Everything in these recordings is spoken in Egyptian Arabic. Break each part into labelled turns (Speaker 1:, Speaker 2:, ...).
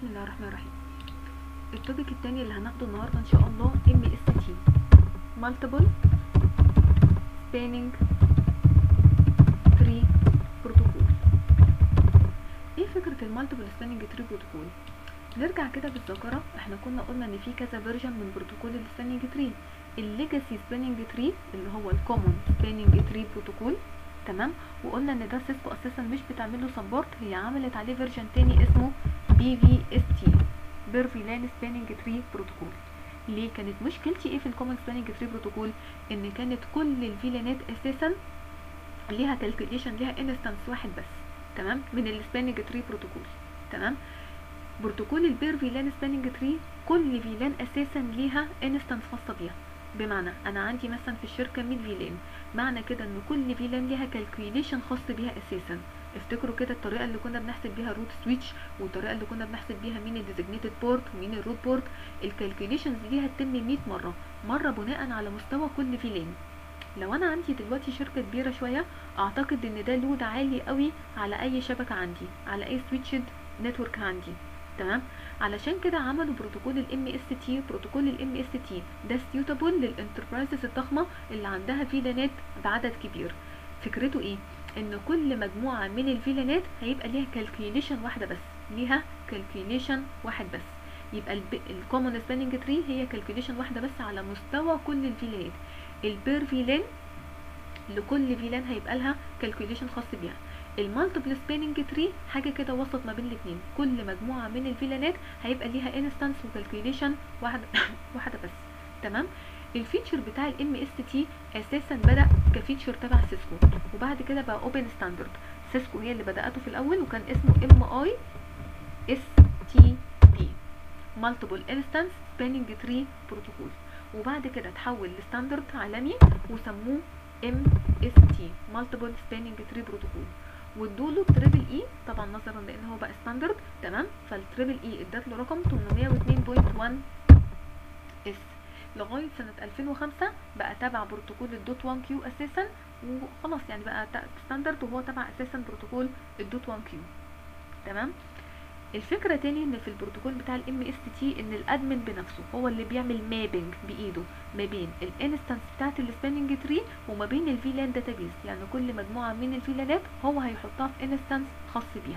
Speaker 1: بسم الله الرحمن الرحيم التوبيك التاني اللي هناخده النهارده ان شاء الله ام اس تي multiple spanning tree protocol ايه فكرة المالتيبل سباننج تري بروتوكول نرجع كده بالذاكرة احنا كنا قلنا ان في كذا فيرجن من بروتوكول السباننج تري الليجاسي سباننج تري اللي هو الكومون سباننج تري بروتوكول تمام وقلنا ان ده سيسكو اساسا مش بتعمل له سبورت هي عملت عليه فيرجن تاني اسمه بي في اس تي بيرفيلان سباننج تري بروتوكول ليه كانت مشكلتي ايه في الكومن سباننج تري بروتوكول ان كانت كل الفيلانات اساسا ليها كالكوليشن ليها انستنس واحد بس تمام من السباننج تري بروتوكول تمام بروتوكول البير فيلان سباننج تري كل فيلان اساسا ليها انستنس خاصه بيها بمعنى انا عندي مثلا في الشركه 100 فيلان معنى كده ان كل فيلان ليها كالكوليشن خاص بيها اساسا افتكروا كده الطريقه اللي كنا بنحسب بيها روت سويتش والطريقه اللي كنا بنحسب بيها مين الديزيجنيتد بورت ومين الروت بورت الكالكوليشنز دي هتتم 100 مره مره بناء على مستوى كل فيلان لو انا عندي دلوقتي شركه كبيره شويه اعتقد ان ده لود عالي قوي على اي شبكه عندي على اي سويتشد نتورك عندي تمام علشان كده عملوا بروتوكول الام اس تي بروتوكول الام اس تي ده سيوتابل للانتربرايزز الضخمه اللي عندها فيلانات بعدد كبير فكرته ايه ان كل مجموعه من الفيلانات هيبقى ليها كالكوليشن واحده بس ليها كالكوليشن واحد بس يبقى الكومون سباننج تري هي كالكوليشن واحده بس على مستوى كل الفيلانات البير فيلان لكل فيلان هيبقى لها كالكوليشن خاص بيها المالتيبل سباننج تري حاجه كده وسط ما بين الاثنين كل مجموعه من الفيلانات هيبقى ليها انستانس وكالكوليشن واحده واحده بس تمام الفيتشر بتاع الام اس تي اساسا بدا كفيتشر تبع سيسكو وبعد كده بقى اوبن ستاندرد سيسكو هي اللي بداته في الاول وكان اسمه ام اي اس تي بي مالتيبل انستانس سباننج تري بروتوكول وبعد كده اتحول لستاندرد عالمي وسموه ام اس تي مالتيبل سباننج تري بروتوكول وادوا له تريبل اي طبعا نظرا لان هو بقى ستاندرد تمام فالتريبل اي ادت له رقم 802.1 اس لغايه سنه 2005 بقى تبع بروتوكول الدوت 1 كيو اساسا وخلاص يعني بقى ستاندرد وهو تبع اساسا بروتوكول الدوت 1 كيو تمام الفكره تاني ان في البروتوكول بتاع الام اس تي ان الادمن بنفسه هو اللي بيعمل مابنج بايده ما بين الانستنس بتاعت السباننج تري وما بين الفيلان داتابيز يعني كل مجموعه من الفيلانات هو هيحطها في انستنس خاص بيها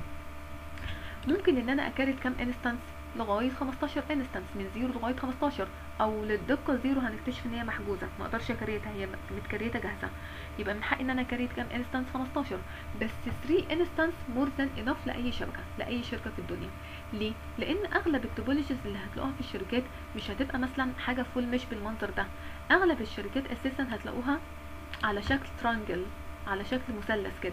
Speaker 1: ممكن ان انا اكريت كام انستنس لغايه 15 انستنس من 0 لغايه 15 او للدقه زيرو هنكتشف ان هي محجوزه ما اقدرش اكريتها هي متكريته جاهزه يبقى من حقي ان انا كريت كام انستنس 15 بس 3 انستنس مور ذان انف لاي شبكه لاي شركه في الدنيا ليه لان اغلب التوبولوجيز اللي هتلاقوها في الشركات مش هتبقى مثلا حاجه فول مش بالمنظر ده اغلب الشركات اساسا هتلاقوها على شكل ترانجل على شكل مثلث كده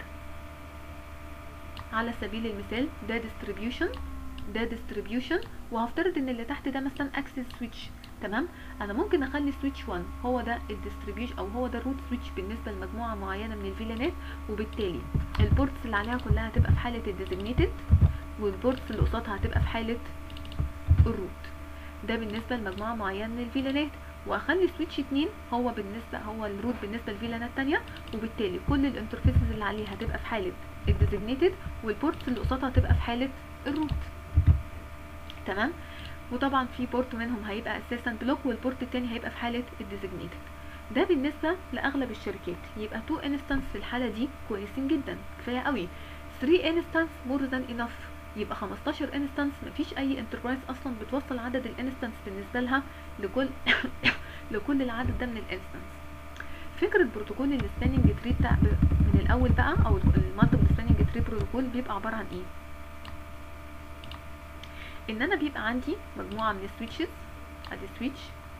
Speaker 1: على سبيل المثال ده ديستريبيوشن ده ديستريبيوشن وهفترض ان اللي تحت ده مثلا اكسس سويتش تمام انا ممكن اخلي سويتش 1 هو ده الديستريبيوشن او هو ده الروت سويتش بالنسبه لمجموعه معينه من الفيلانات وبالتالي البورتس اللي عليها كلها هتبقى في حاله الديزيجنيتد والبورتس اللي قصادها هتبقى في حاله الروت ده بالنسبه لمجموعه معينه من الفيلانات واخلي سويتش 2 هو بالنسبه هو الروت بالنسبه للفيلانات الثانيه وبالتالي كل الانترفيسز اللي عليها هتبقى في حاله الديزيجنيتد والبورتس اللي قصادها هتبقى في حاله الروت تمام وطبعا في بورت منهم هيبقى اساسا بلوك والبورت التاني هيبقى في حاله الديزيجنيتد ده بالنسبه لاغلب الشركات يبقى 2 انستنس في الحاله دي كويسين جدا كفايه قوي 3 انستنس مور ذان انف يبقى 15 انستنس مفيش اي انتربرايز اصلا بتوصل عدد الانستنس بالنسبه لها لكل لكل العدد ده من الانستنس فكره بروتوكول السباننج تري بتاع من الاول بقى او المالتيبل سباننج تري بروتوكول بيبقى عباره عن ايه ان انا بيبقى عندي مجموعه من السويتشز ادي سويتش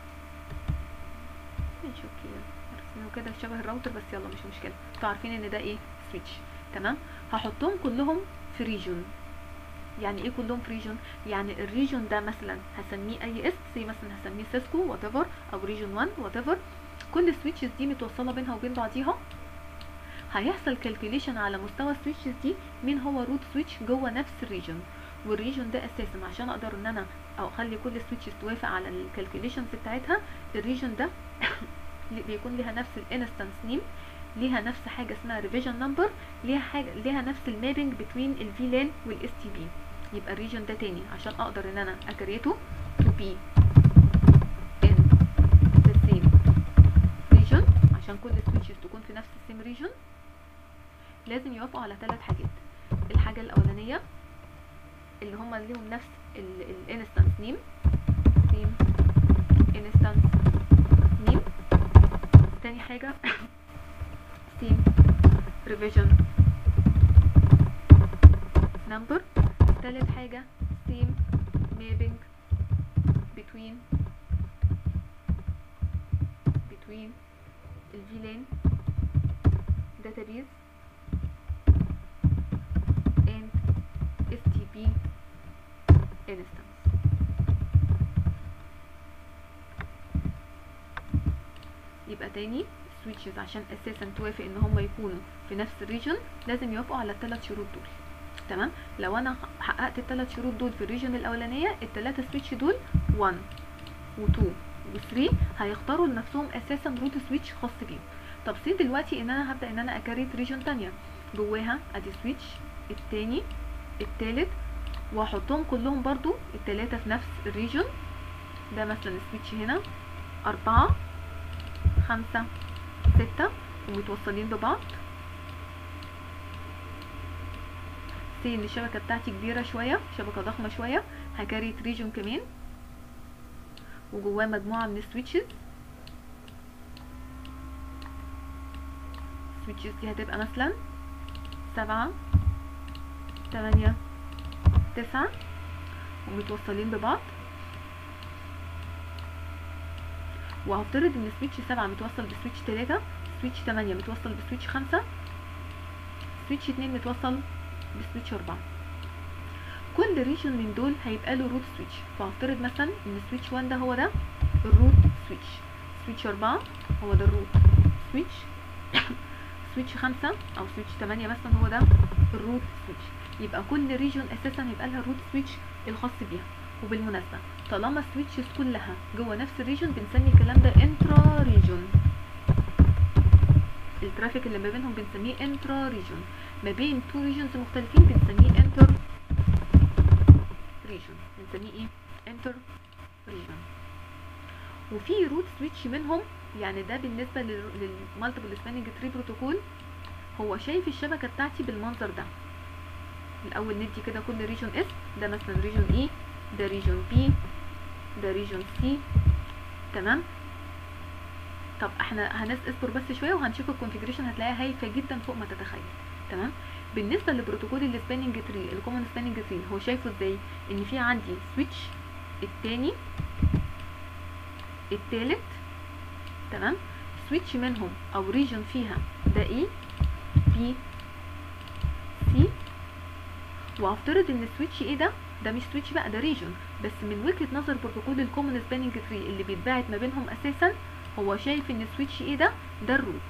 Speaker 1: ماشي اوكي رسمه كده شبه الراوتر بس يلا مش مشكله انتوا عارفين ان ده ايه سويتش تمام هحطهم كلهم في ريجون يعني ايه كلهم في ريجون يعني الريجون ده مثلا هسميه اي اس زي مثلا هسميه سيسكو وات ايفر او ريجون 1 وات ايفر كل السويتشز دي متوصله بينها وبين بعضيها هيحصل كالكوليشن على مستوى السويتشز دي مين هو روت سويتش جوه نفس الريجون والريجون ده اساسا عشان اقدر ان انا او اخلي كل السويتشز توافق على الكالكوليشنز بتاعتها الريجون ده بيكون ليها نفس الانستنس نيم ليها نفس حاجه اسمها ريفيجن نمبر ليها حاجه ليها نفس المابنج بتوين الفيلان والاس تي بي يبقى الريجن ده تاني عشان اقدر ان انا اكريته to be in the same region عشان كل switches تكون في نفس السيم region لازم يوافقوا على ثلاث حاجات الحاجة الأولانية اللي هما ليهم نفس الانستانس نيم نيم انستانس نيم تاني حاجة سيم ريفيجن نمبر تالت حاجة سيم mapping between between الفيلان database and STP instance يبقى تاني switches عشان اساسا توافق ان هم يكونوا في نفس الريجن لازم يوافقوا على الثلاث شروط دول تمام لو انا حققت الثلاث شروط دول في الريجن الاولانيه الثلاثه سويتش دول 1 و2 و3 هيختاروا لنفسهم اساسا روت سويتش خاص بيهم طب سي دلوقتي ان انا هبدا ان انا اكريت ريجن تانية جواها ادي سويتش التاني التالت واحطهم كلهم برضو التلاتة في نفس الريجن ده مثلا سويتش هنا أربعة خمسة ستة ومتوصلين ببعض سي ان الشبكة بتاعتي كبيرة شوية شبكة ضخمة شوية هكريت ريجن كمان وجواه مجموعة من السويتشز السويتشز دي هتبقى مثلا سبعة تمانية تسعة ومتوصلين ببعض وهفترض ان سويتش سبعة متوصل بسويتش تلاتة سويتش تمانية متوصل بسويتش خمسة سويتش اتنين متوصل بسويتش أربعة كل ريجن من دول هيبقى له روت سويتش فهفترض مثلا ان سويتش 1 ده هو ده الروت سويتش سويتش 4 هو ده الروت سويتش سويتش 5 او سويتش 8 مثلا هو ده الروت سويتش يبقى كل ريجن اساسا هيبقى لها الروت سويتش الخاص بيها وبالمناسبه طالما السويتشز كلها جوه نفس الريجن بنسمي الكلام ده انترا ريجن الترافيك اللي ما بينهم بنسميه انترا ريجن ما بين تو ريجنز مختلفين بنسميه انتر ريجن بنسميه ايه انتر ريجن وفي روت سويتش منهم يعني ده بالنسبه للمالتيبل سباننج تري بروتوكول هو شايف الشبكه بتاعتي بالمنظر ده الاول ندي كده كل ريجن اسم ده مثلا ريجن اي ده ريجن بي ده ريجن سي تمام طب احنا هنس اصبر بس شويه وهنشوف الكونفيجريشن هتلاقيها هايفه جدا فوق ما تتخيل تمام بالنسبه لبروتوكول السباننج تري الكومن سباننج تري هو شايفه ازاي ان في عندي سويتش التاني التالت تمام سويتش منهم او ريجن فيها ده ايه بي سي وهفترض ان السويتش ايه ده ده مش سويتش بقى ده ريجن بس من وجهه نظر بروتوكول الكومن سباننج تري اللي بيتباعت ما بينهم اساسا هو شايف ان السويتش ايه ده ده الروت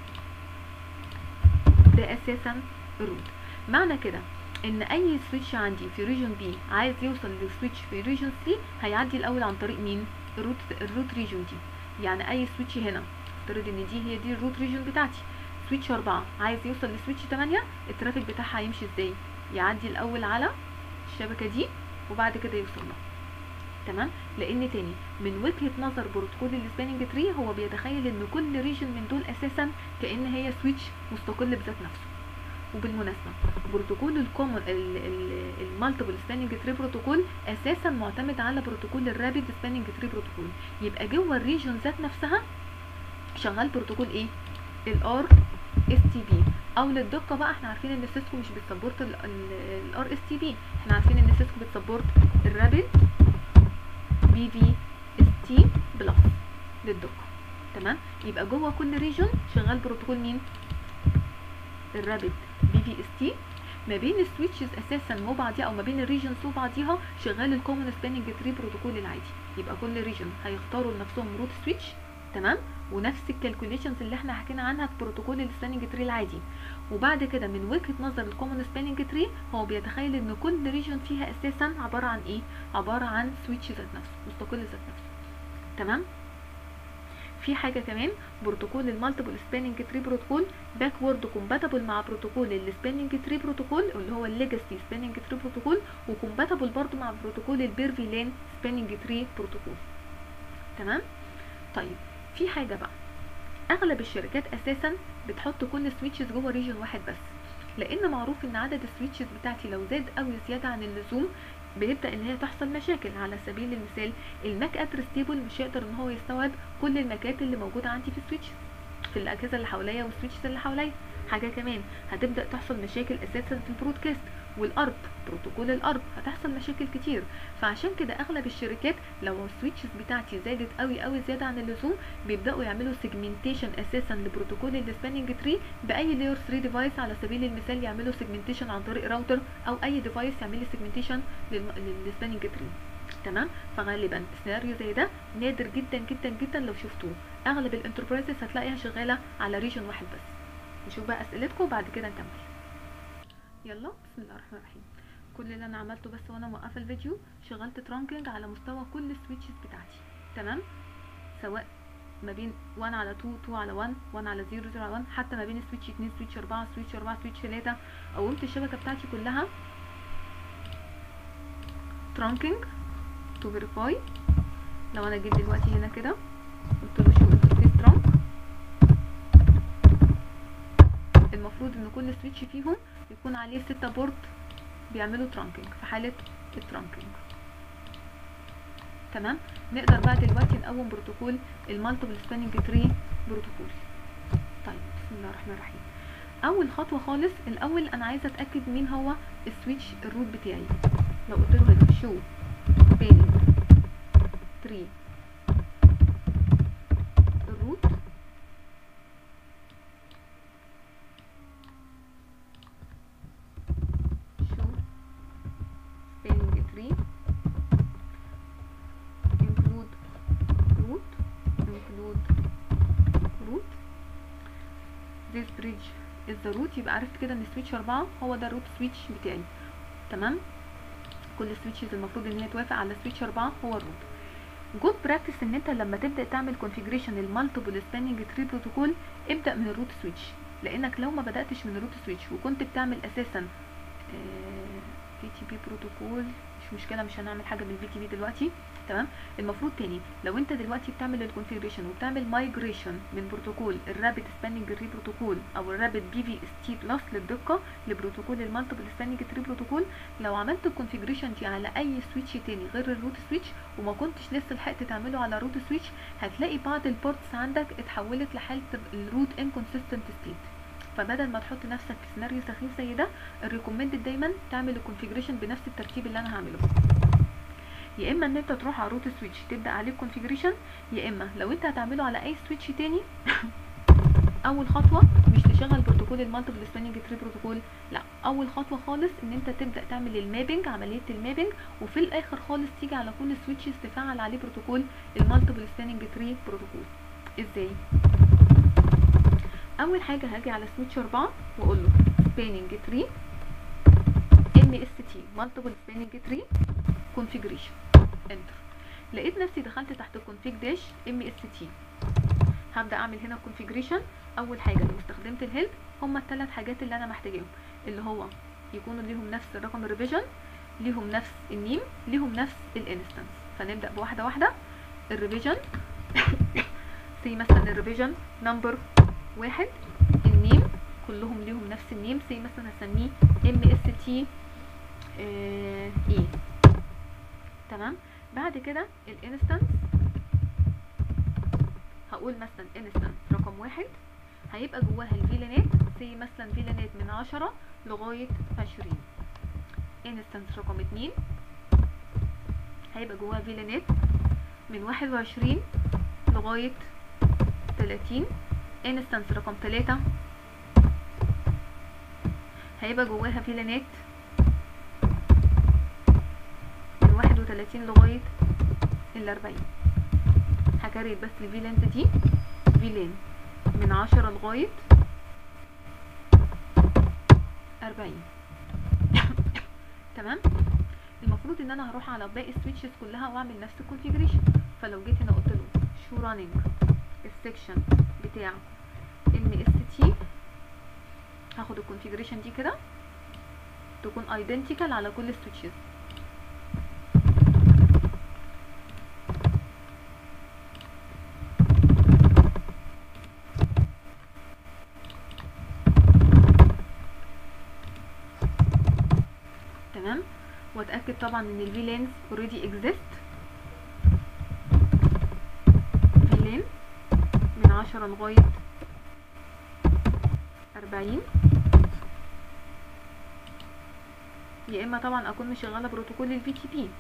Speaker 1: ده اساسا الروت معنى كده ان اي سويتش عندي في ريجن بي عايز يوصل للسويتش في ريجن سي هيعدي الاول عن طريق مين الروت الروت ريجن دي يعني اي سويتش هنا افترض ان دي هي دي الروت ريجن بتاعتي سويتش 4 عايز يوصل لسويتش 8 الترافيك بتاعها هيمشي ازاي يعدي الاول على الشبكه دي وبعد كده يوصل لها تمام لان تاني من وجهه نظر بروتوكول السباننج تري هو بيتخيل ان كل ريجن من دول اساسا كان هي سويتش مستقل بذات نفسه وبالمناسبه بروتوكول الكومن المالتيبل سباننج تري بروتوكول اساسا معتمد على بروتوكول الرابيد سباننج تري بروتوكول يبقى جوه الريجن ذات نفسها شغال بروتوكول ايه الار اس تي بي او للدقه بقى احنا عارفين ان السيسكو مش بتسبورت الار اس تي بي احنا عارفين ان السيسكو بتسبورت الرابيد بي في اس تي بلس للدقه تمام يبقى جوه كل ريجن شغال بروتوكول مين الرابيد بي في اس تي ما بين السويتشز اساسا وبعضيها او ما بين الريجنز وبعضيها شغال الكومن سباننج تري بروتوكول العادي يبقى كل ريجن هيختاروا لنفسهم روت سويتش تمام ونفس الكالكوليشنز اللي احنا حكينا عنها في بروتوكول السباننج تري العادي وبعد كده من وجهه نظر الكومن سباننج تري هو بيتخيل ان كل ريجن فيها اساسا عباره عن ايه عباره عن سويتش ذات نفسه مستقل ذات نفسه تمام في حاجه كمان بروتوكول المالتيبل سباننج تري بروتوكول باكورد كومباتبل مع بروتوكول السباننج تري بروتوكول اللي هو الليجاسي سباننج تري بروتوكول وكومباتبل برضو مع بروتوكول البيرفي لين سباننج تري بروتوكول تمام طيب في حاجه بقى اغلب الشركات اساسا بتحط كل سويتشز جوه ريجن واحد بس لان معروف ان عدد السويتشز بتاعتي لو زاد قوي زياده عن اللزوم بيبدا ان هي تحصل مشاكل على سبيل المثال الماك ادرس تيبل مش هيقدر ان هو يستوعب كل الماكات اللي موجوده عندي في السويتش في الاجهزه اللي حواليا والسويتشز اللي حواليا حاجه كمان هتبدا تحصل مشاكل اساسا في البرودكاست والارب بروتوكول الارب هتحصل مشاكل كتير فعشان كده اغلب الشركات لو السويتشز بتاعتي زادت قوي قوي زياده عن اللزوم بيبداوا يعملوا سيجمنتيشن اساسا لبروتوكول السباننج تري باي لاير 3 ديفايس على سبيل المثال يعملوا سيجمنتيشن عن طريق راوتر او اي ديفايس يعمل لي سيجمنتيشن للسباننج تري تمام فغالبا سيناريو زي ده نادر جدا جدا جدا لو شفتوه اغلب الانتربرايزز هتلاقيها شغاله على ريجن واحد بس نشوف بقى اسئلتكم وبعد كده نكمل يلا بسم الله الرحمن الرحيم كل اللي انا عملته بس وانا موقفه الفيديو شغلت ترانكينج على مستوى كل السويتشز بتاعتي تمام سواء ما بين 1 على 2 2 على 1 1 على 0 0 على 1 حتى ما بين سويتش 2 سويتش 4 سويتش 4 سويتش 3 قومت الشبكه بتاعتي كلها ترانكينج تو فيريفاي لو انا جيت دلوقتي هنا كده قلت له شو انترفيس ترانك المفروض ان كل سويتش فيهم يكون عليه ستة بورت بيعملوا ترانكينج في حالة الترانكينج تمام نقدر بقى دلوقتي نقوم بروتوكول المالتيبل سباننج تري بروتوكول طيب بسم الله الرحمن الرحيم اول خطوه خالص الاول انا عايزه اتاكد مين هو السويتش الروت بتاعي لو قلت له هنا شو سباننج تري الروت show spanning tree include root include root this bridge is the root يبقى عرفت كده ان سويتش 4 هو ده الروت سويتش بتاعي تمام كل السويتشز المفروض ان هي توافق على سويتش 4 هو الروت جود براكتس ان انت لما تبدا تعمل كونفيجريشن المالتيبل سباننج تري بروتوكول ابدا من الروت سويتش لانك لو ما بداتش من الروت سويتش وكنت بتعمل اساسا في تي بي بروتوكول مش مشكله مش هنعمل حاجه من الفي تي بي دلوقتي تمام المفروض تاني لو انت دلوقتي بتعمل الكونفيجريشن وبتعمل مايجريشن من بروتوكول الرابid سباننج تري بروتوكول او الرابid بي في اس تي بلس للدقه لبروتوكول المالتيبل سباننج تري بروتوكول لو عملت الكونفيجريشن دي على اي سويتش تاني غير الروت سويتش وما كنتش لسه لحقت تعمله على روت سويتش هتلاقي بعض البورتس عندك اتحولت لحاله الروت انكونسيستنت ستيت فبدل ما تحط نفسك في سيناريو سخيف زي ده الريكومندد دايما تعمل الكونفيجريشن بنفس الترتيب اللي انا هعمله يا اما ان انت تروح على روت سويتش تبدا عليه الكونفيجريشن يا اما لو انت هتعمله على اي سويتش تاني اول خطوه مش تشغل بروتوكول المالتيبل سباننج تري بروتوكول لا اول خطوه خالص ان انت تبدا تعمل المابنج عمليه المابنج وفي الاخر خالص تيجي على كل سويتشز تفعل عليه بروتوكول المالتيبل سباننج تري بروتوكول ازاي اول حاجه هاجي على سويتش 4 واقول له سباننج تري ام اس تي مالتيبل سباننج تري كونفيجريشن انتر لقيت نفسي دخلت تحت الكونفيج داش ام اس تي هبدا اعمل هنا كونفيجريشن اول حاجه لو استخدمت الهيلب هما الثلاث حاجات اللي انا محتاجاهم اللي هو يكونوا ليهم نفس رقم الريفيجن ليهم نفس النيم ليهم نفس الانستنس فنبدا بواحده واحده الريفيجن سي مثلا الريفيجن نمبر واحد النيم كلهم ليهم نفس النيم سي مثلا هسميه ام اس تي اي تمام بعد كده الانستنس هقول مثلا انستنس رقم واحد هيبقى جواها الفيلانات سي مثلا فيلانات من عشرة لغاية عشرين انستنس رقم اتنين هيبقى جواها فيلانات من واحد وعشرين لغاية تلاتين انستنس رقم تلاتة هيبقى جواها فيلانات من واحد وتلاتين لغاية الأربعين هكريت بس الفيلانز دي فيلان من عشرة لغاية أربعين تمام المفروض ان انا هروح على باقي السويتشز كلها واعمل نفس الكونفيجريشن فلو جيت هنا قلت له شو رانينج السكشن بتاع ام اس تي هاخد الكونفيجريشن دي كده تكون ايدنتيكال على كل السويتشز تمام واتاكد طبعا ان الفي لينز اوريدي اكزيست في لين من عشرة لغاية أربعين يا اما طبعا اكون مشغله بروتوكول الفي تي بي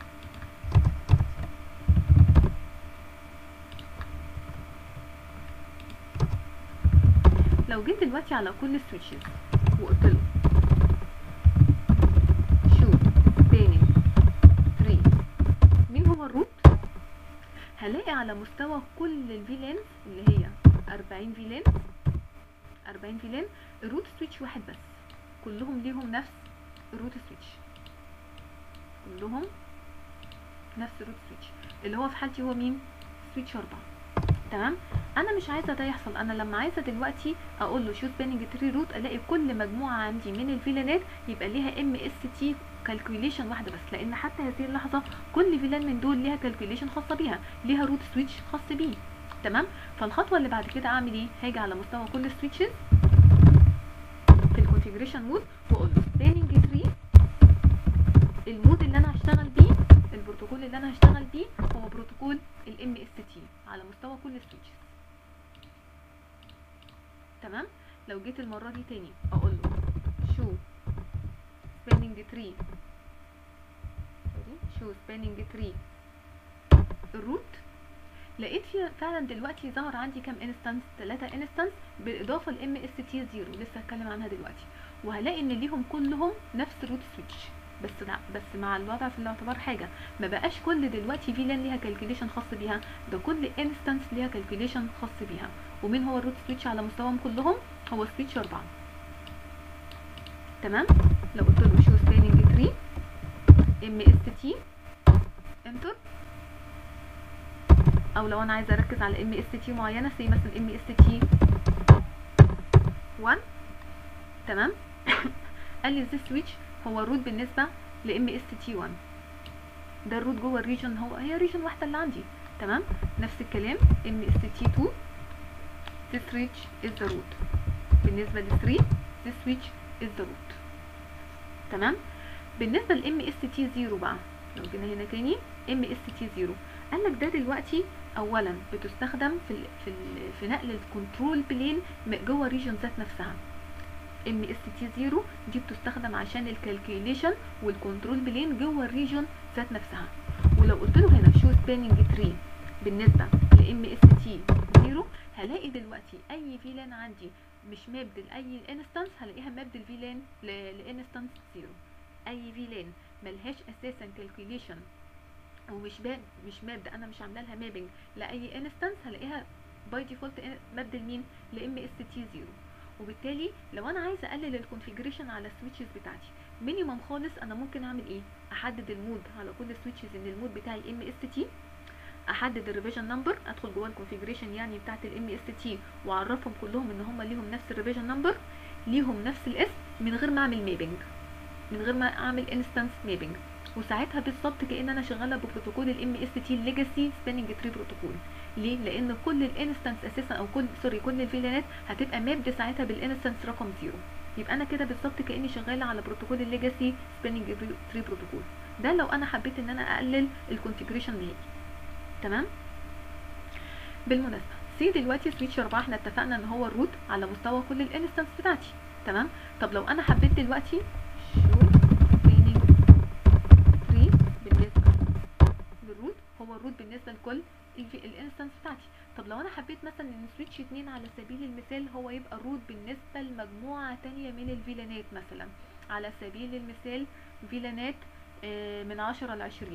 Speaker 1: لو جيت دلوقتي على كل السويتشز وقلت له شو بيننج 3 مين هو الروت هلاقي على مستوى كل الفي لينز اللي هي 40 في لين 40 في لين الروت سويتش واحد بس كلهم ليهم نفس الروت سويتش كلهم نفس الروت سويتش اللي هو في حالتي هو مين سويتش 4 تمام انا مش عايزه ده يحصل انا لما عايزه دلوقتي اقول له شو سباننج تري روت الاقي كل مجموعه عندي من الفيلانات يبقى ليها ام اس تي كالكوليشن واحده بس لان حتى هذه اللحظه كل فيلان من دول ليها كالكوليشن خاصه بيها ليها روت سويتش خاص بيه تمام فالخطوه اللي بعد كده اعمل ايه هاجي على مستوى كل السويتشز في الكونفيجريشن مود واقول له سباننج تري المود اللي انا هشتغل بيه البروتوكول اللي انا هشتغل بيه هو بروتوكول الام اس تي على مستوى كل السويتشز تمام لو جيت المره دي تاني اقول له شو سباننج تري شو سباننج تري الروت لقيت فيها فعلا دلوقتي ظهر عندي كام انستانس 3 انستانس بالاضافه لام اس تي 0 لسه هتكلم عنها دلوقتي وهلاقي ان ليهم كلهم نفس روت سويتش بس لا بس مع الوضع في الاعتبار حاجه ما بقاش كل دلوقتي فيلان ليها كالكوليشن خاص بيها ده كل انستانس ليها كالكوليشن خاص بيها ومين هو الروت سويتش على مستواهم كلهم هو سويتش 4 تمام لو قلت له شو سباننج تري ام اس تي انتر او لو انا عايزه اركز على ام اس تي معينه زي مثلا ام اس تي 1 تمام قال لي this switch هو الروت بالنسبه لام اس تي 1 ده الروت جوه الريجن هو هي ريجن واحده اللي عندي تمام نفس الكلام ام اس تي 2 this switch is the root بالنسبه ل 3 this switch is the root تمام بالنسبه لام اس تي 0 بقى لو جينا هنا تاني ام اس تي 0 قال لك ده دلوقتي اولا بتستخدم في ال في ال في نقل الكنترول بلين جوه الريجن ذات نفسها ام اس تي 0 دي بتستخدم عشان الكالكوليشن والكنترول بلين جوه الريجن ذات نفسها ولو قلت له هنا شو سباننج تري بالنسبه لام اس تي 0 هلاقي دلوقتي اي فيلان عندي مش مابد لاي انستانس هلاقيها مابد الفيلان لانستانس 0 اي فيلان ملهاش اساسا كالكوليشن ومش باب مش ماب ده انا مش عامله لها مابنج لاي انستانس هلاقيها باي ديفولت مابد لمين لام اس تي 0 وبالتالي لو انا عايزه اقلل الكونفيجريشن على السويتشز بتاعتي مينيمم خالص انا ممكن اعمل ايه احدد المود على كل السويتشز ان المود بتاعي ام اس تي احدد الريفيجن نمبر ادخل جوه الكونفيجريشن يعني بتاعه الام اس تي واعرفهم كلهم ان هم ليهم نفس الريفيجن نمبر ليهم نفس الاسم من غير ما اعمل مابنج من غير ما اعمل انستانس مابنج وساعتها بالظبط كان انا شغاله ببروتوكول الام اس تي ليجاسي سباننج تري بروتوكول ليه لان كل الانستانس اساسا او كل سوري كل الفيلانات هتبقى مابد ساعتها بالانستانس رقم زيرو يبقى انا كده بالظبط كاني شغاله على بروتوكول الليجاسي سباننج تري بروتوكول ده لو انا حبيت ان انا اقلل الكونفيجريشن نهائي تمام بالمناسبه سي دلوقتي سويتش 4 احنا اتفقنا ان هو الروت على مستوى كل الانستانس بتاعتي تمام طب لو انا حبيت دلوقتي شو سباننج تري بالنسبه للروت هو الروت بالنسبه لكل الانستانس بتاعتي طب لو انا حبيت مثلا ان سويتش 2 على سبيل المثال هو يبقى الروت بالنسبه لمجموعه تانية من الفيلانات مثلا على سبيل المثال فيلانات من 10 ل 20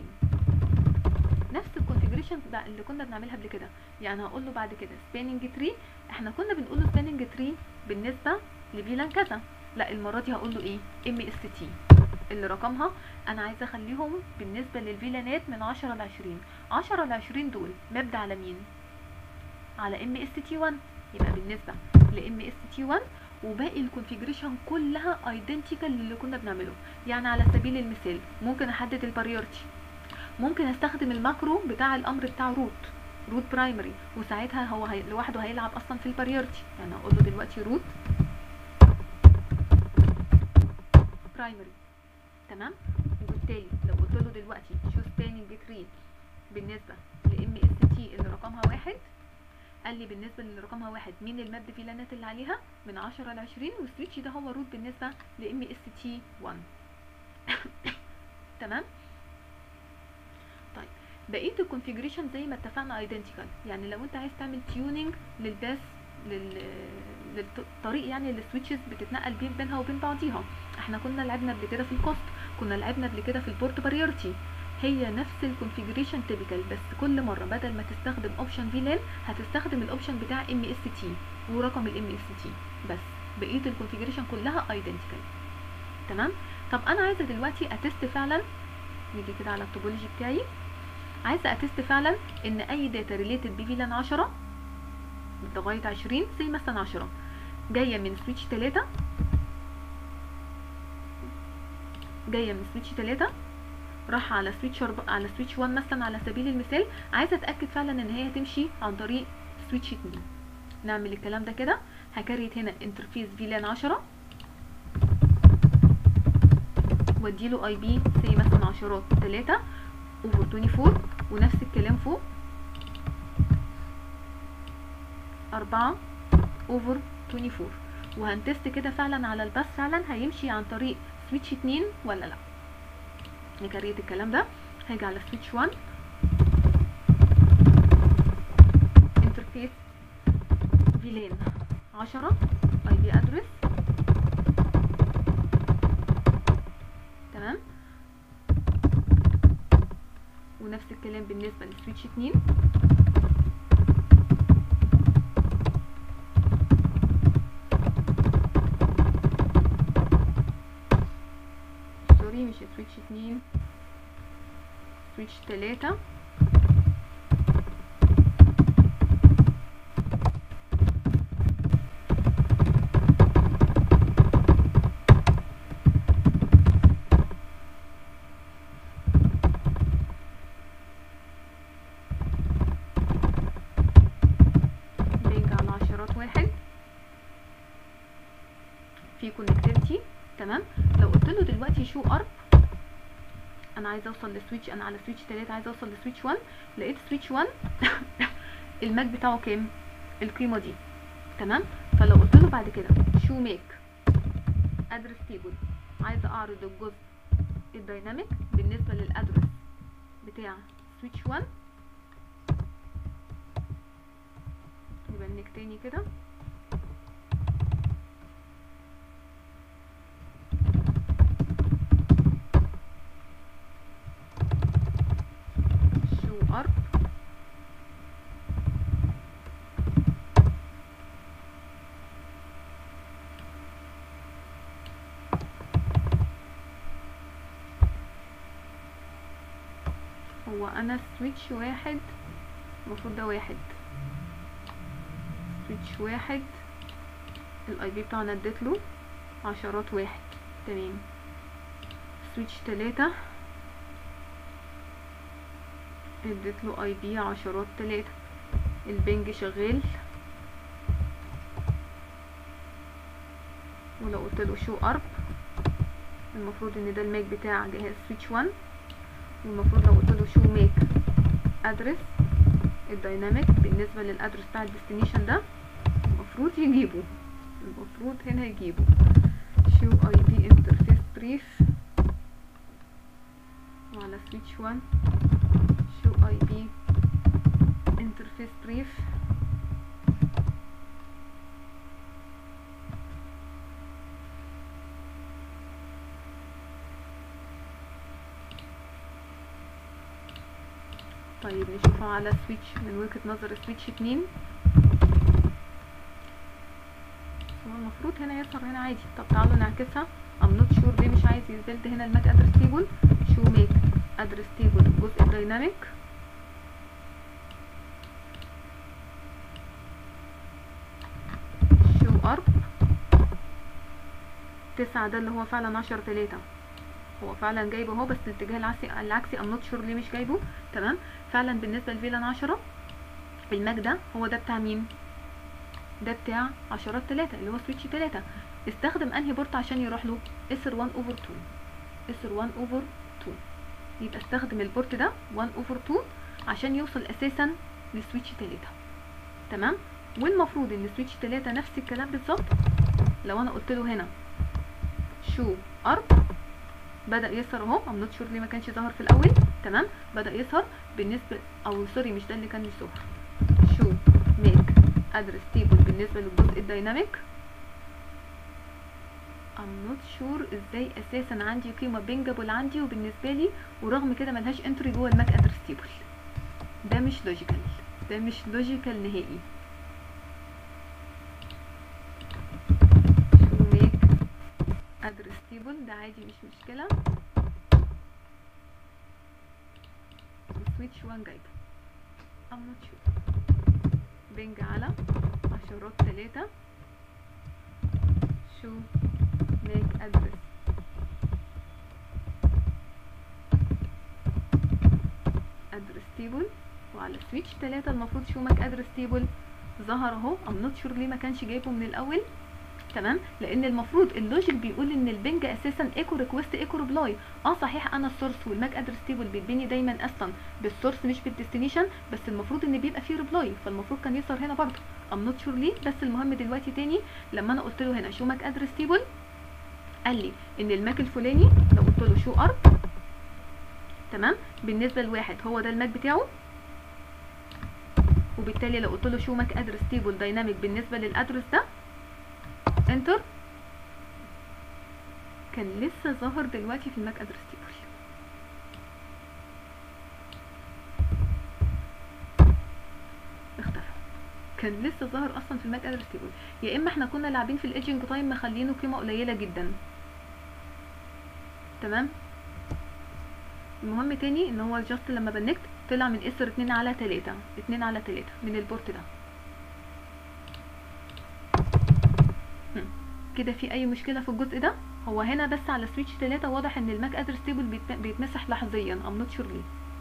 Speaker 1: نفس الكونفيجريشن اللي كنا بنعملها قبل كده يعني هقول له بعد كده سباننج تري احنا كنا بنقول له سباننج تري بالنسبه لفيلان كذا لا المره دي هقول له ايه ام اس تي اللي رقمها انا عايزه اخليهم بالنسبه للفيلانات من 10 ل 20 10 ل 20 دول مبدا على مين على ام اس تي 1 يبقى بالنسبه لام اس تي 1 وباقي الكونفيجريشن كلها ايدنتيكال للي كنا بنعمله يعني على سبيل المثال ممكن احدد البريورتي ممكن استخدم الماكرو بتاع الامر بتاع روت روت برايمري وساعتها هو هي... لوحده هيلعب اصلا في البريورتي يعني اقول له دلوقتي روت برايمري تمام وبالتالي لو قلت له دلوقتي شو ستاننج تري بالنسبه لام اس تي اللي رقمها واحد قال لي بالنسبه اللي رقمها واحد مين الماب فيلانات اللي عليها من 10 ل 20 والسويتش ده هو روت بالنسبه لام اس تي 1 تمام طيب بقيه الكونفيجريشن زي ما اتفقنا ايدنتيكال يعني لو انت عايز تعمل تيوننج للباس لل للطريق يعني اللي السويتشز بتتنقل بين بينها وبين بعضيها احنا كنا لعبنا قبل كده في الكوست كنا لعبنا قبل كده في البورت باريورتي هي نفس الكونفيجريشن تيبيكال بس كل مره بدل ما تستخدم اوبشن فيلان هتستخدم الاوبشن بتاع ام اس تي ورقم الام اس تي بس بقيه الكونفيجريشن كلها ايدنتيكال تمام طب انا عايزه دلوقتي اتست فعلا نيجي كده على التوبولوجي بتاعي عايزه اتست فعلا ان اي داتا ريليتد بفيلان 10 لغايه 20 زي مثلا 10 جايه من سويتش 3 جايه من سويتش 3 راح على سويتش أرب... على سويتش 1 مثلا على سبيل المثال عايزه اتاكد فعلا ان هي هتمشي عن طريق سويتش 2 نعمل الكلام ده كده هكريت هنا انترفيس فيلان 10 واديله اي بي سي مثلا عشرات 3 اوفر 24 ونفس الكلام فوق 4 اوفر 24 وهنتست كده فعلا على الباس فعلا هيمشي عن طريق سويتش 2 ولا لا نكريت الكلام ده هاجي على سويتش 1 انترفيس فيلان 10 اي بي ادرس تمام ونفس الكلام بالنسبه لسويتش 2 سوري مش سويتش 2 سويتش 3 بينج على عشرات واحد في كونكتيفيتي تمام لو قلت له دلوقتي شو ارب انا عايزه اوصل لسويتش انا على سويتش 3 عايزه اوصل لسويتش 1 لقيت سويتش 1 الماك بتاعه كام القيمه دي تمام فلو قلت له بعد كده شو ميك ادرس تيبل عايزه اعرض الجزء الدايناميك بالنسبه للادرس بتاع سويتش 1 يبقى نك تاني كده شو ارب هو انا سويتش واحد المفروض ده واحد سويتش واحد الاي بي بتاعنا اديت له عشرات واحد تمام سويتش تلاتة اديت له اي بي عشرات تلاتة البنج شغال ولو قلت له شو ارب المفروض ان ده الماك بتاع جهاز سويتش 1 والمفروض لو قلت له شو ميك ادرس الدايناميك بالنسبه للادرس بتاع الديستنيشن ده المفروض يجيبه المفروض هنا يجيبه شو اي بي انترفيس بريف وعلى سويتش 1 شو اي بي انترفيس بريف طيب نشوفه على سويتش من وجهة نظر سويتش 2 هو المفروض هنا يظهر هنا عادي طب تعالوا نعكسها I'm not sure ليه مش عايز يزبلد هنا الماك ادرس تيبل شو ميك ادرس تيبل الجزء الدايناميك تسعة ده اللي هو فعلا عشرة تلاتة هو فعلا جايبه اهو بس الاتجاه العكسي العكسي ام نوت شور ليه مش جايبه تمام فعلا بالنسبه لفيلان عشرة الماك ده هو ده بتاع مين ده بتاع عشرات تلاتة اللي هو سويتش تلاتة استخدم انهي بورت عشان يروح له اسر 1 اوفر 2 اسر 1 اوفر 2 يبقى استخدم البورت ده 1 اوفر 2 عشان يوصل اساسا لسويتش تلاتة تمام والمفروض ان سويتش تلاتة نفس الكلام بالظبط لو انا قلت له هنا شو ارب بدا يظهر اهو ام نوت شور ليه ما كانش ظهر في الاول تمام بدا يظهر بالنسبه او سوري مش ده اللي كان يظهر شو ميك ادرس تيبل بالنسبه للجزء الديناميك ام نوت شور ازاي اساسا عندي قيمه بينجابل عندي وبالنسبه لي ورغم كده ملهاش انتري جوه الماك ادرس تيبل ده مش لوجيكال ده مش لوجيكال نهائي شو ميك ادرس تيبل ده عادي مش مشكله سويتش 1 جايبه ام نوت شور بنج على عشرات تلاتة شو ميك ادرس ادرس تيبل وعلى سويتش تلاتة المفروض شو ماك ادرس تيبل ظهر اهو ام نوت شور ليه ما كانش جايبه من الاول تمام لان المفروض اللوجيك بيقول ان البنج اساسا ايكو ريكوست ايكو ريبلاي اه صحيح انا السورس والماك ادرس تيبل بيتبني دايما اصلا بالسورس مش بالديستنيشن بس المفروض ان بيبقى فيه ريبلاي فالمفروض كان يظهر هنا برضه ام نوت شور ليه بس المهم دلوقتي تاني لما انا قلت له هنا شو ماك ادرس تيبل قال لي ان الماك الفلاني لو قلت له شو ارب تمام بالنسبه لواحد هو ده الماك بتاعه وبالتالي لو قلت له شو ماك ادرس تيبل دايناميك بالنسبه للادرس ده انتر كان لسه ظاهر دلوقتي في الماك ادرس تيبل اختفى كان لسه ظاهر اصلا في الماك ادرس تيبل يا اما احنا كنا لاعبين في الايدجنج تايم مخلينه قيمه قليله جدا تمام المهم تاني ان هو جاست لما بنكت طلع من اسر 2 على 3 2 على 3 من البورت ده كده في اي مشكله في الجزء ده هو هنا بس على سويتش 3 واضح ان الماك ادرس تيبل بيت- بيتمسح لحظيا ام نوت شور ليه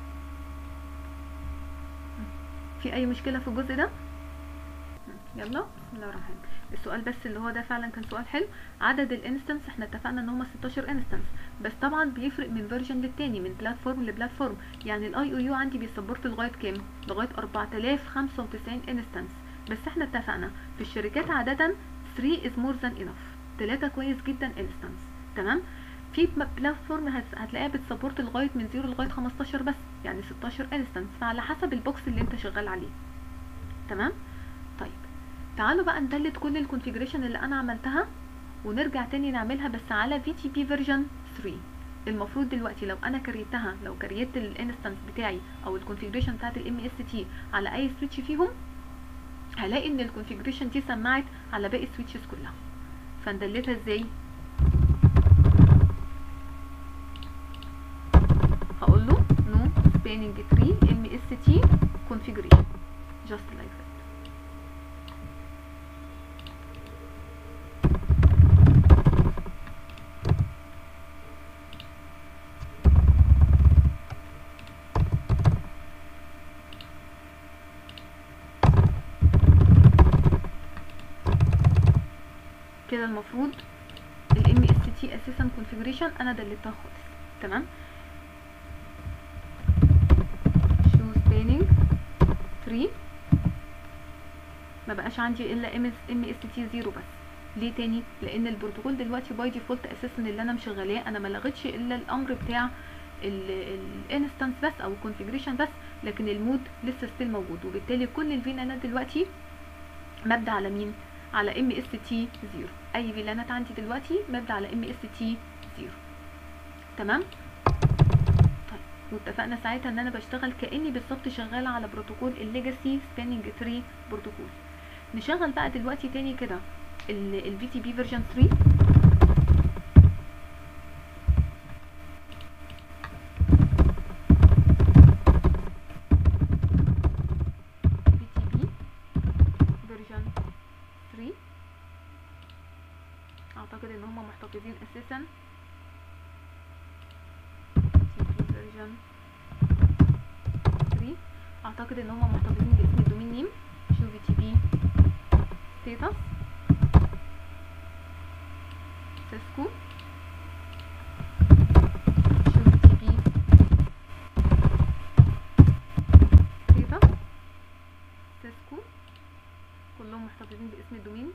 Speaker 1: في اي مشكله في الجزء ده يلا بسم الله الرحمن الرحيم السؤال بس اللي هو ده فعلا كان سؤال حلو عدد الانستنس احنا اتفقنا ان هم 16 انستنس بس طبعا بيفرق من فيرجن للتاني من بلاتفورم لبلاتفورم يعني الاي او يو عندي بيسبورت لغايه كام لغايه 4095 انستنس بس احنا اتفقنا في الشركات عاده 3 is more than enough 3 كويس جدا انستنس تمام في بلاتفورم هت- هتلاقيها بتسبورت لغايه من 0 لغايه 15 بس يعني 16 انستنس فعلى حسب البوكس اللي انت شغال عليه تمام طيب تعالوا بقى ندلت كل الكونفيجريشن اللي انا عملتها ونرجع تاني نعملها بس على في تي بي فيرجن 3 المفروض دلوقتي لو انا كريتها لو كريت الانستنس بتاعي او الكونفيجريشن بتاعت الام اس تي على اي سويتش فيهم هلاقي ان الكونفيجريشن دي سمعت على باقي السويتشز كلها فندلتها ازاي هقول له نو سباننج تري ام اس تي configuration just like that كده المفروض الام اس تي اساسا كونفيجريشن انا دلتها خالص تمام شو سباننج 3 ما بقاش عندي الا ام اس تي 0 بس ليه تاني لان البروتوكول دلوقتي باي ديفولت اساسا اللي انا مشغلاه انا ما لغيتش الا الامر بتاع الانستنس بس او الكونفيجريشن بس لكن المود لسه ستيل موجود وبالتالي كل الفيلانات دلوقتي مبدا على مين على ام اس تي 0 اي فيلانات عندي دلوقتي مبدا على ام اس تي 0 تمام طيب واتفقنا ساعتها ان انا بشتغل كاني بالظبط شغاله على بروتوكول الليجاسي سباننج 3 بروتوكول نشغل بقى دلوقتي تاني كده الفي تي بي فيرجن 3 VTP فيرجن 3 اعتقد ان هم محتفظين محتفظين اساسا فيرجن 3 اعتقد ان هم محتفظين باسم الدومين نيم شو في تي بي ستيتس سيسكو شو في تي بي ستيتس سيسكو كلهم محتفظين باسم الدومين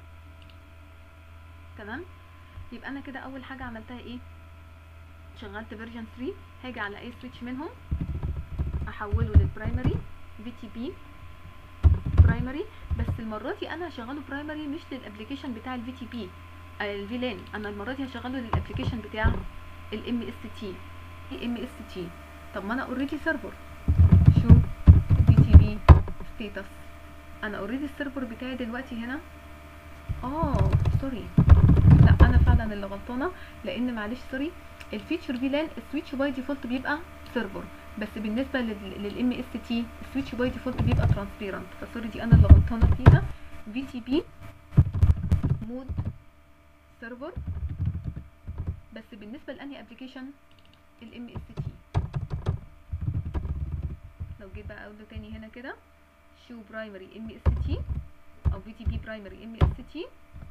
Speaker 1: تمام يبقى انا كده اول حاجه عملتها ايه شغلت فيرجن 3 هاجي على اي سويتش منهم احوله للبرايمري في تي بي برايمري بس المره دي انا هشغله برايمري مش للابلكيشن بتاع الفي تي بي الفيلان انا المره دي هشغله للابلكيشن بتاع الام اس تي ام اس تي طب ما انا اوريدي سيرفر شو في تي بي ستيتس انا اوريدي السيرفر بتاعي دلوقتي هنا اه سوري لا انا فعلا اللي غلطانه لان معلش سوري الفيتشر فيلان السويتش باي ديفولت بيبقى سيرفر بس بالنسبه للام اس تي السويتش باي ديفولت بيبقى ترانسبيرنت فسوري دي انا اللي غلطانه فيها في تي بي مود سيرفر بس بالنسبه لاني ابلكيشن الام اس تي لو جيت بقى اقول له تاني هنا كده شو برايمري ام اس تي او في تي بي برايمري ام اس تي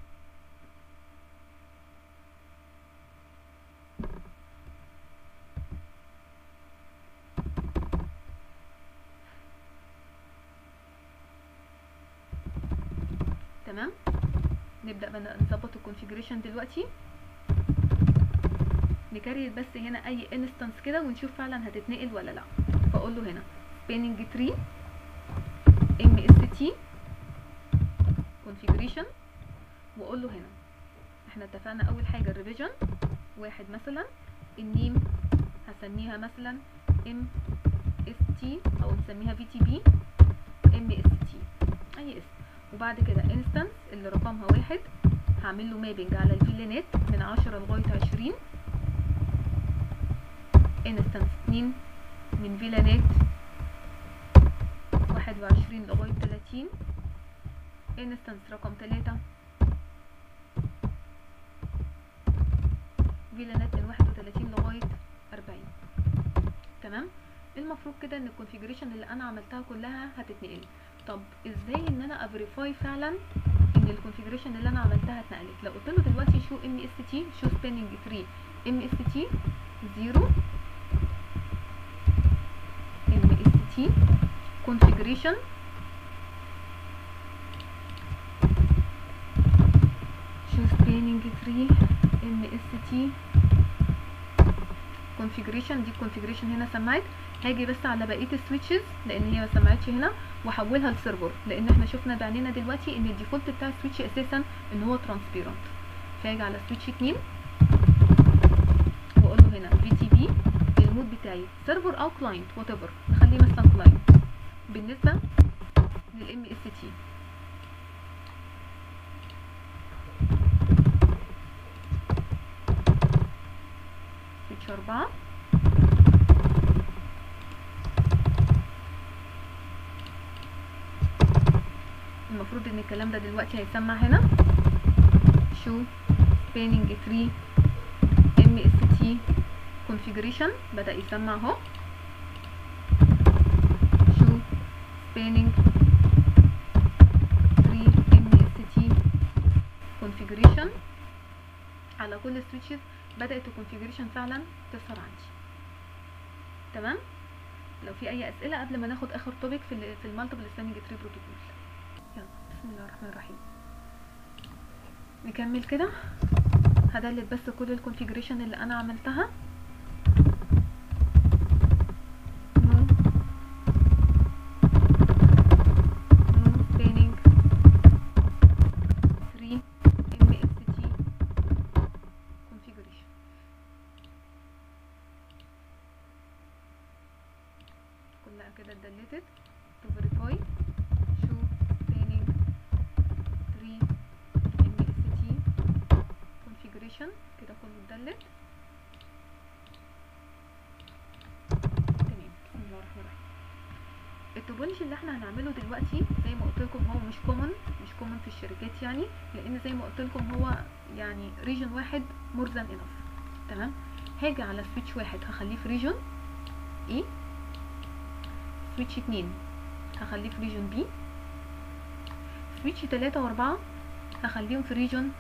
Speaker 1: تمام نبدا بقى نظبط الكونفيجريشن دلوقتي نكريت بس هنا اي انستنس كده ونشوف فعلا هتتنقل ولا لا فاقول له هنا سبيننج تري ام اس تي كونفيجريشن واقول له هنا احنا اتفقنا اول حاجه الريفيجن واحد مثلا النيم هسميها مثلا ام اس تي او نسميها في تي بي ام اس تي اي اسم وبعد كده انستنس اللي رقمها واحد هعمل له مابنج على الفيلانات من عشرة لغاية عشرين انستنس اتنين من فيلانات واحد وعشرين لغاية تلاتين انستنس رقم تلاتة فيلانات من واحد وتلاتين لغاية أربعين تمام المفروض كده ان الكونفيجريشن اللي انا عملتها كلها هتتنقل طب ازاي ان انا افيريفاي فعلا ان الكونفيجريشن اللي انا عملتها اتنقلت لو قلت له دلوقتي شو ام اس تي شو سبيننج 3 ام اس تي 0 ام اس تي configuration شو spanning 3 ام اس تي configuration دي configuration هنا سمعت هاجي بس على بقيه السويتشز لان هي ما سمعتش هنا واحولها لسيرفر لان احنا شفنا بعينينا دلوقتي ان الديفولت بتاع السويتش اساسا ان هو ترانسبيرنت فاجي على سويتش 2 واقول له هنا في تي بي المود بتاعي سيرفر او كلاينت وات ايفر نخليه مثلا كلاينت بالنسبه للام اس تي سويتش 4 المفروض ان الكلام ده دلوقتي هيسمع هنا شو spanning 3 ام اس تي configuration بدأ يسمع اهو شو spanning 3 ام اس تي configuration على كل السويتشز بدأت الكونفيجريشن فعلا تظهر عندي تمام لو في اي اسئله قبل ما ناخد اخر توبيك في ال في المالتيبل سباننج تري بروتوكول يلا بسم الله الرحمن الرحيم نكمل كده هدلت بس كل الكونفيجريشن اللي انا عملتها نو نو سباننج 3 ام اس تي configuration كلها كده اتدلتت to verify شو spanning 3 MST configuration كده كله اتدلت تمام بسم الله الرحمن الرحيم التو التوبولوجي اللي احنا هنعمله دلوقتي زي ما قلت لكم هو مش كومن مش كومن في الشركات يعني لان زي ما قلت لكم هو يعني ريجن واحد مور ذان انف تمام هاجي على سويتش واحد هخليه في ريجن اي سويتش اتنين هخليه في ريجن بي سويتش تلاتة واربعة هخليهم في ريجن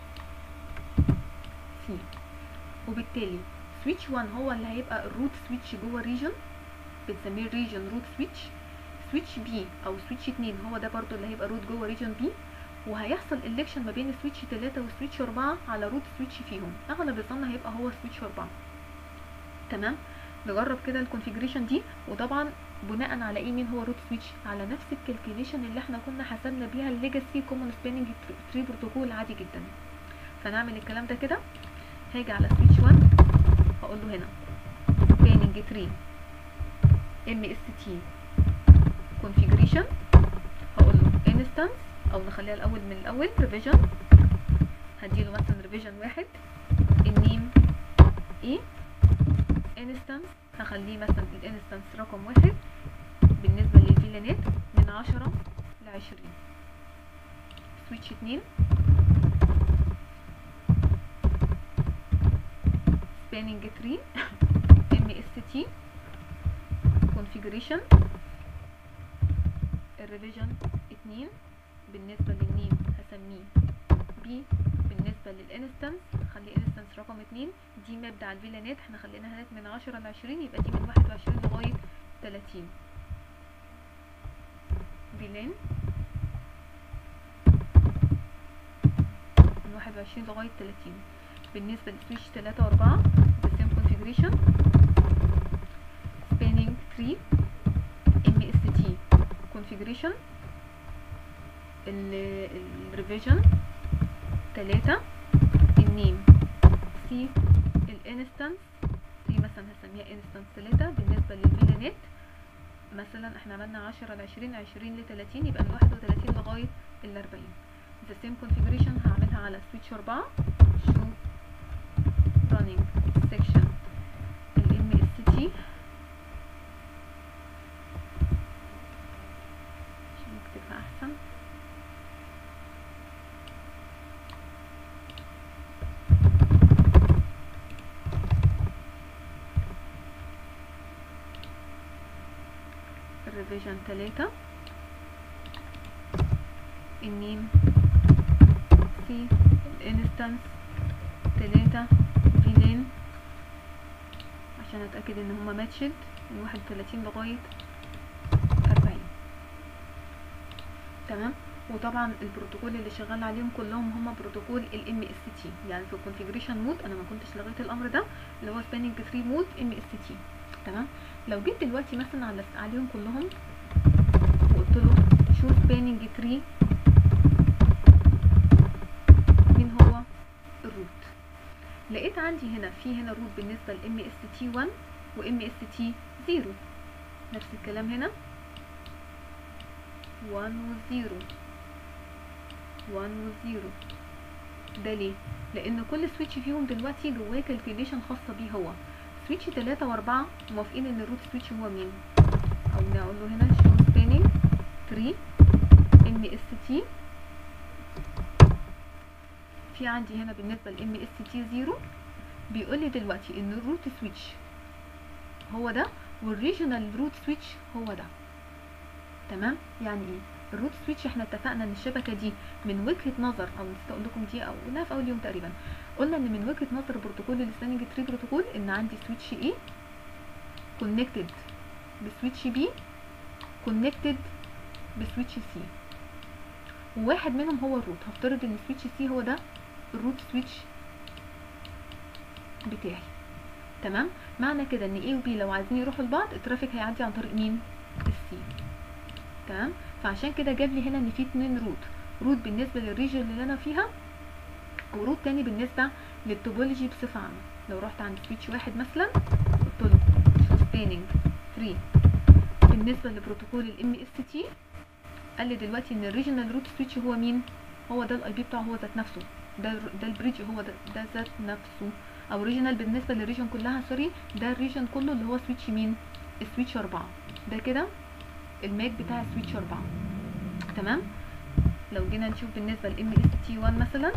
Speaker 1: سي وبالتالي سويتش 1 هو اللي هيبقى الروت سويتش جوه الريجن بنسميه الريجن روت سويتش سويتش بي او سويتش 2 هو ده برضو اللي هيبقى روت جوه ريجن بي وهيحصل الكشن ما بين سويتش 3 وسويتش 4 على روت سويتش فيهم اغلب الظن هيبقى هو سويتش 4 تمام نجرب كده الكونفيجريشن دي وطبعا بناء على ايه مين هو روت سويتش على نفس الكالكوليشن اللي احنا كنا حسبنا بيها الليجاسي كومون سباننج تري بروتوكول عادي جدا فنعمل الكلام ده كده هاجي على سويتش 1 هقول له هنا سباننج تري ام اس تي configuration هقول له instance او نخليها الاول من الاول revision هديله مثلا revision واحد النيم ايه instance هخليه مثلا الانستنس رقم واحد بالنسبة للفيلانات من عشرة لعشرين سويتش اتنين spanning tree MST configuration الريفيجن اتنين بالنسبة للنيم هسميه بي بالنسبة للانستنس خلي انستنس رقم اتنين دي مبدأ على الفيلانات احنا خليناها هناك من عشرة لعشرين يبقى دي من واحد وعشرين لغاية تلاتين فيلان من واحد وعشرين لغاية تلاتين بالنسبة لسويتش تلاتة واربعة the same configuration spanning tree MST configuration الريفيجن تلاتة النيم سي الانستنس سي مثلا هسميها انستنس تلاتة بالنسبة للفيلانات مثلا احنا عملنا عشرة لعشرين عشرين لتلاتين يبقى من واحد وتلاتين لغاية الأربعين the same configuration هعملها على سويتش أربعة show running section ال MST عشان نكتبها أحسن الريفيجن تلاتة النيم سي الانستنس تلاتة فيلين عشان اتأكد ان هما ماتشد من واحد وتلاتين لغاية أربعين تمام وطبعا البروتوكول اللي شغال عليهم كلهم هما بروتوكول الام اس تي يعني في الكونفيجريشن مود انا ما كنتش لغيت الامر ده اللي هو سباننج 3 مود ام اس تي تمام لو جيت دلوقتي مثلا على عليهم كلهم وقلت له شو سباننج 3 مين هو الروت لقيت عندي هنا في هنا روت بالنسبه لام اس تي 1 وام اس تي 0 نفس الكلام هنا 1 و 0 1 و 0 ده ليه لان كل سويتش فيهم دلوقتي جواه كالكوليشن خاصه بيه هو سويتش 3 و4 موافقين ان الروت سويتش هو مين او نقول له هنا شو سباننج 3 ام اس تي في عندي هنا بالنسبه لام اس تي 0 بيقول لي دلوقتي ان الروت سويتش هو ده والريجونال روت سويتش هو ده تمام يعني ايه الروت سويتش احنا اتفقنا ان الشبكه دي من وجهه نظر او نسيت اقول لكم دي او قلناها في اول يوم تقريبا قلنا ان من وجهه نظر بروتوكول السباننج تري بروتوكول ان عندي سويتش اي كونكتد بسويتش بي كونكتد بسويتش سي وواحد منهم هو الروت هفترض ان سويتش سي هو ده الروت سويتش بتاعي تمام معنى كده ان A و B لو عايزين يروحوا لبعض الترافيك هيعدي عن طريق مين السي تمام فعشان كده جاب لي هنا ان في اتنين روت روت بالنسبه للريجن اللي انا فيها وروت تاني بالنسبه للتوبولوجي بصفه عامه لو رحت عند سويتش واحد مثلا قلت له شو سباننج 3 بالنسبه لبروتوكول الام اس تي قال لي دلوقتي ان الريجنال روت سويتش هو مين هو ده الاي بي بتاعه هو ذات نفسه ده ده البريدج هو ده ده ذات نفسه او ريجنال بالنسبه للريجن كلها سوري ده الريجن كله اللي هو سويتش مين السويتش 4 ده كده الماك بتاع سويتش 4 تمام لو جينا نشوف بالنسبه لام اس تي 1 مثلا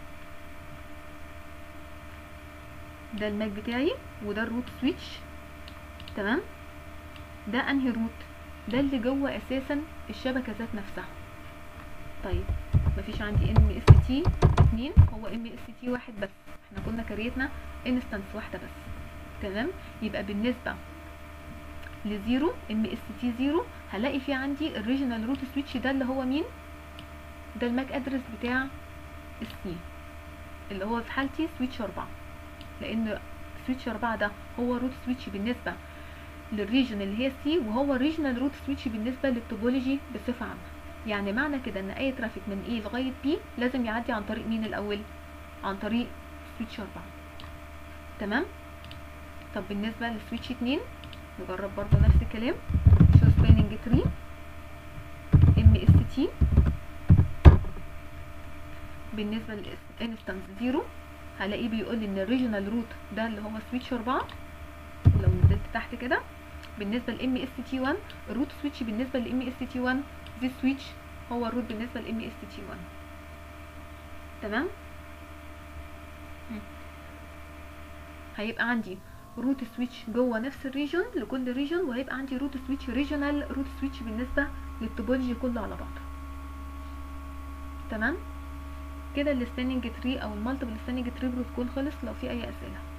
Speaker 1: ده الماك بتاعي وده الروت سويتش تمام ده انهي روت ده اللي جوه اساسا الشبكه ذات نفسها طيب مفيش عندي ام اس تي 2 هو ام اس تي واحد بس احنا كنا كريتنا انستنس واحده بس تمام يبقى بالنسبه لزيرو ام اس تي زيرو هلاقي في عندي الريجنال روت سويتش ده اللي هو مين ده الماك ادرس بتاع السي اللي هو في حالتي سويتش 4 لان سويتش 4 ده هو روت سويتش بالنسبه للريجن اللي هي سي وهو ريجنال روت سويتش بالنسبه للتوبولوجي بصفه عامه يعني معنى كده ان اي ترافيك من A لغايه B لازم يعدي عن طريق مين الاول عن طريق سويتش 4 تمام طب بالنسبه لسويتش 2 نجرب برضه نفس الكلام شو سباننج تري ام اس تي بالنسبه للانستنس 0 هلاقيه بيقول لي ان الريجنال روت ده اللي هو سويتش 4 لو نزلت تحت كده بالنسبه لام اس تي 1 الروت سويتش بالنسبه لام اس تي 1 دي سويتش هو الروت بالنسبه لام اس تي 1 تمام هيبقى عندي روت سويتش جوه نفس الريجن لكل ريجن وهيبقى عندي روت سويتش ريجونال روت سويتش بالنسبه للتوبولوجي كله على بعضه تمام كده السباننج تري او المالتيبل سباننج تري بروتوكول خلص لو في اي اسئله